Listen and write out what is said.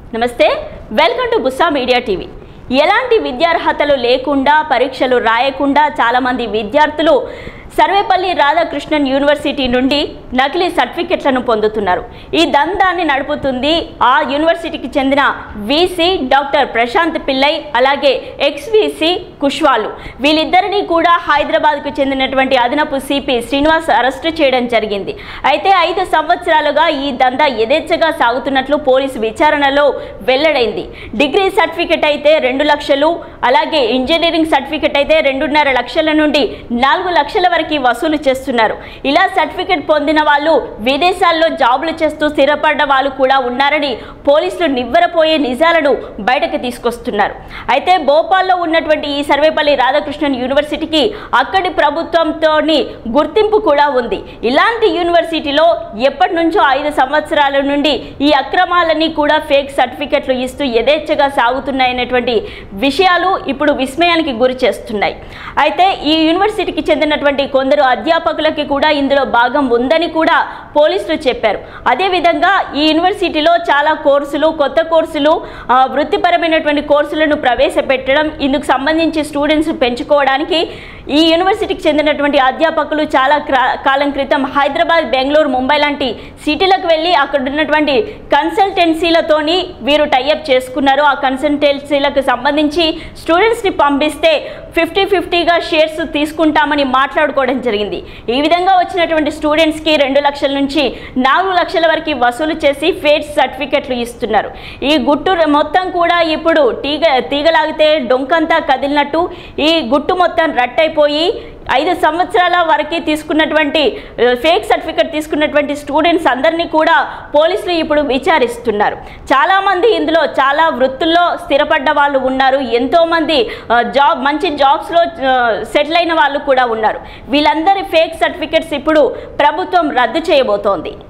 నమస్తే welcome to Bussa media TV ఎలాంటి విద్యార్హతలు లేకుండా పరీక్షలు రాయకుండా చాలామంది విద్యార్థులు సర్వేపల్లి రాధాకృష్ణన్ యూనివర్సిటీ నుండి నకిలీ సర్టిఫికెట్లను పొందుతున్నారు ఈ దందాన్ని నడుపుతుంది ఆ యూనివర్సిటీకి చెందిన వీసీ డాక్టర్ ప్రశాంత్ పిల్లై అలాగే ఎక్స్వీసీ కుష్వాలు వీళ్ళిద్దరినీ కూడా హైదరాబాద్కు చెందినటువంటి అదనపు సిపి శ్రీనివాస్ అరెస్టు చేయడం జరిగింది అయితే ఐదు సంవత్సరాలుగా ఈ దందా యథేచ్ఛగా సాగుతున్నట్లు పోలీసు విచారణలో వెల్లడైంది డిగ్రీ సర్టిఫికెట్ అయితే రెండు లక్షలు అలాగే ఇంజనీరింగ్ సర్టిఫికెట్ అయితే రెండున్నర లక్షల నుండి నాలుగు లక్షల వరకు వసూలు చేస్తున్నారు ఇలా సర్టిఫికెట్ పొందిన వాళ్ళు విదేశాల్లో జాబులు చేస్తూ స్థిరపడ్డ వాళ్ళు కూడా ఉన్నారని పోలీసులు నివ్వెరపోయే నిజాలను బయటకు తీసుకొస్తున్నారు అయితే భోపాల్లో ఉన్నటువంటి ఈ సర్వేపల్లి రాధాకృష్ణన్ యూనివర్సిటీకి అక్కడి ప్రభుత్వంతోని గుర్తింపు కూడా ఉంది ఇలాంటి యూనివర్సిటీలో ఎప్పటి నుంచో ఐదు సంవత్సరాల నుండి ఈ అక్రమాలన్నీ కూడా ఫేక్ సర్టిఫికెట్లు ఇస్తూ యథేచ్ఛగా సాగుతున్నాయనేటువంటి విషయాలు ఇప్పుడు విస్మయానికి గురి చేస్తున్నాయి అయితే ఈ యూనివర్సిటీకి చెందినటువంటి కొందరు అధ్యాపకులకి కూడా ఇందులో భాగం ఉందని కూడా పోలీసులు చెప్పారు అదేవిధంగా ఈ యూనివర్సిటీలో చాలా కోర్సులు కొత్త కోర్సులు ఆ, వృత్తిపరమైనటువంటి కోర్సులను ప్రవేశపెట్టడం ఇందుకు సంబంధించి స్టూడెంట్స్ పెంచుకోవడానికి ఈ యూనివర్సిటీకి చెందినటువంటి అధ్యాపకులు చాలా క్రా- కాలం క్రితం హైదరాబాద్ బెంగళూరు ముంబై లాంటి సిటీలకు వెళ్ళి అక్కడ ఉన్నటువంటి కన్సల్టెన్సీలతోని వీరు టైఅప్ చేసుకున్నారు ఆ కన్సల్టెన్సీలకు సంబంధించి స్టూడెంట్స్ని పంపిస్తే ఫిఫ్టీ ఫిఫ్టీగా షేర్స్ తీసుకుంటామని మాట్లాడుకోవడం జరిగింది ఈ విధంగా వచ్చినటువంటి స్టూడెంట్స్కి రెండు లక్షల నుంచి నాలుగు లక్షల వరకు వసూలు చేసి ఫేట్ సర్టిఫికెట్లు ఇస్తున్నారు ఈ గుట్టు ర- మొత్తం కూడా ఇప్పుడు తీగ తీగలాగితే డొంకంతా కదిలినట్టు ఈ గుట్టు మొత్తం రట్టయిపోయి ఐదు సంవత్సరాల వరకు తీసుకున్నటువంటి ఆ, ఫేక్ సర్టిఫికెట్ తీసుకున్నటువంటి స్టూడెంట్స్ అందరినీ కూడా పోలీసులు ఇప్పుడు విచారిస్తున్నారు చాలామంది ఇందులో చాలా వృత్తుల్లో స్థిరపడ్డ వాళ్ళు ఉన్నారు ఎంతోమంది ఆ, జాబ్ మంచి జాబ్స్లో ఆ, సెటిల్ అయిన వాళ్ళు కూడా ఉన్నారు వీళ్ళందరి ఫేక్ సర్టిఫికెట్స్ ఇప్పుడు ప్రభుత్వం రద్దు చేయబోతోంది